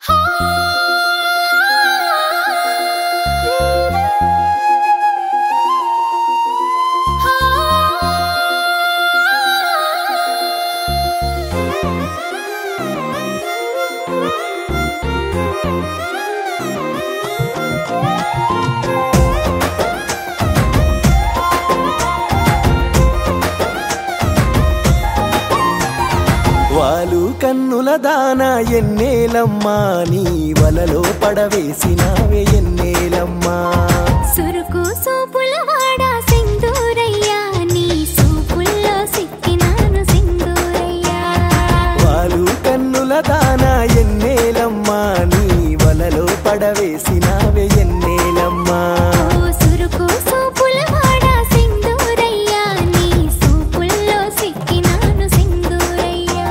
వాలు కన్నుల దాన ఎన్నేలమ్మా నీ వలలో పడవేసినావే ఎన్నేలమ్మా సురుకు సోపుల వాడా సింధూరయ్యా నీ సూపుల్లో సిక్కినాను సింధూరయ్యా వాలు కన్నుల దాన ఎన్నేలమ్మా నీ వలలో పడవేసినావే ఎన్నేలమ్మా ఓ సురుకు సోపుల వాడా సింధూరయ్యా నీ సూపుల్లో సిక్కినాను సింధూరయ్యా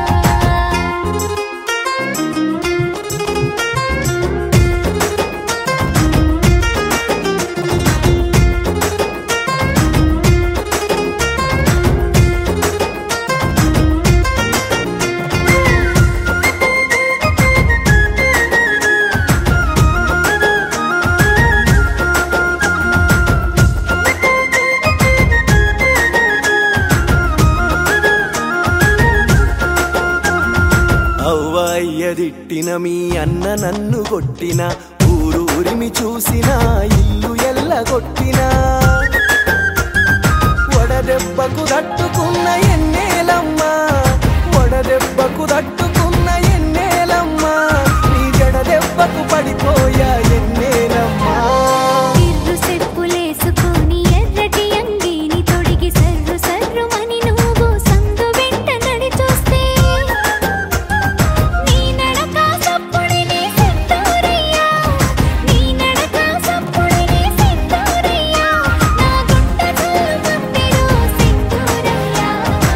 అవ్వయ్య దిట్టిన మీ అన్న నన్ను కొట్టిన ఊరూరిమి చూసిన ఇల్లు ఎల్లగొట్టిన వడదెబ్బకు తట్టుకున్న ఎన్నేలమ్మా వడదెబ్బకు తట్టుకున్న ఎన్నేలమ్మా నీ జడదెబ్బకు పడిపోయా ఎన్నేలమ్మా ఇర్రు సెప్పులేసుకొని ఎర్రటి అంగీని తొడిగి సర్రు సర్రుమని నువ్వు సందు వెంట నడి చూస్తే నీ నడక సప్పుడిని సింధూరయ్యా నీ నడక సప్పుడిని సింధూరయ్యా నా గుండె జల్లుమందిరో సింధూరయ్యా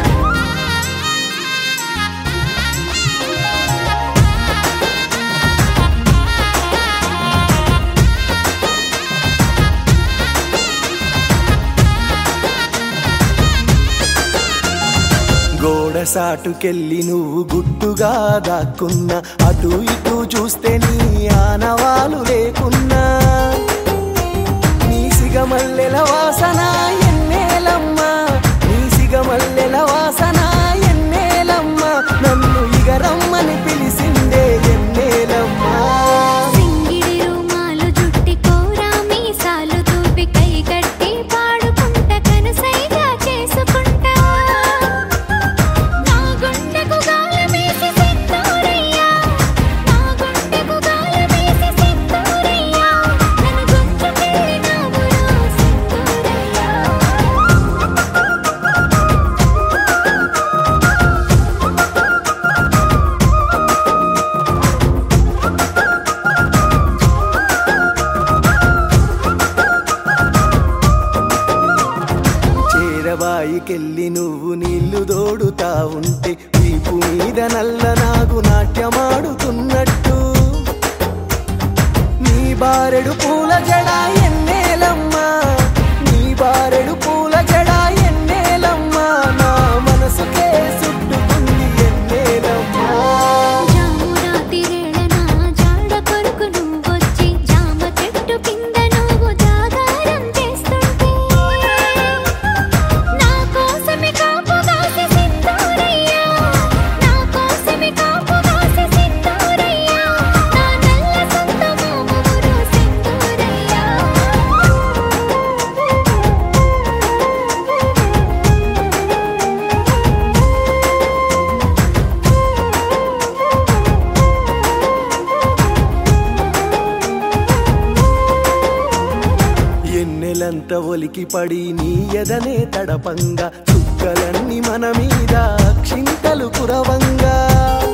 గోడ సాటుకెళ్ళి నువ్వు గుట్టుగా దాక్కున్న అటు ఇటు చూస్తే నీ ఆనవాలు లేకున్నా నీ సిగమల్లెల వాసన ఎన్నేలమ్మా నీ సిగమల్లెల వాసన ఎన్నేలమ్మా నన్ను ఇగరమ్మని పిలిసిందే ఎన్నేలమ్మా సింగిడి రుమాలు జుట్టి కోరా మీసాలు తూపి కై కట్టి పాడుకుంట కనసైగా చేసుకుంటా నా గుండెకు గాలమేసి సింధూరయ్యా నా గుండెకు గాలమేసి సింధూరయ్యా నన్ను గుంజుకెళ్ళినావురో సింధూరయ్యా చేరబాయికెళ్ళి నువ్వు నీళ్లు దోడుతా ఉంటే వీపు మీద నల్ల నాగు నాట్యమాడుతున్నట్టు నీ బారెడు పూల జడ ఎన్నేలమ్మా నీ బారెడు పూల జడ ఎన్నేలమ్మా నా మనసుకే చుట్టుకుంది ఎన్నేలమ్మా జామురాతి రేళన జాడ కొరకు నువ్వొచ్చి జామ చెట్టు కింద నువ్వు జాగారం చేస్తుంటే నా కోసమే కాపు కాసి సింధూరయ్యా నా కోసమే కాపు కాసి సింధూరయ్యా నా నల్ల సొంత మామూరు సింధూరయ్యా ఎన్నెలంత ఒలికి పడి నీ ఎదనే తడపంగా చుక్కలన్నీ మన మీద క్షింతలు కురవంగా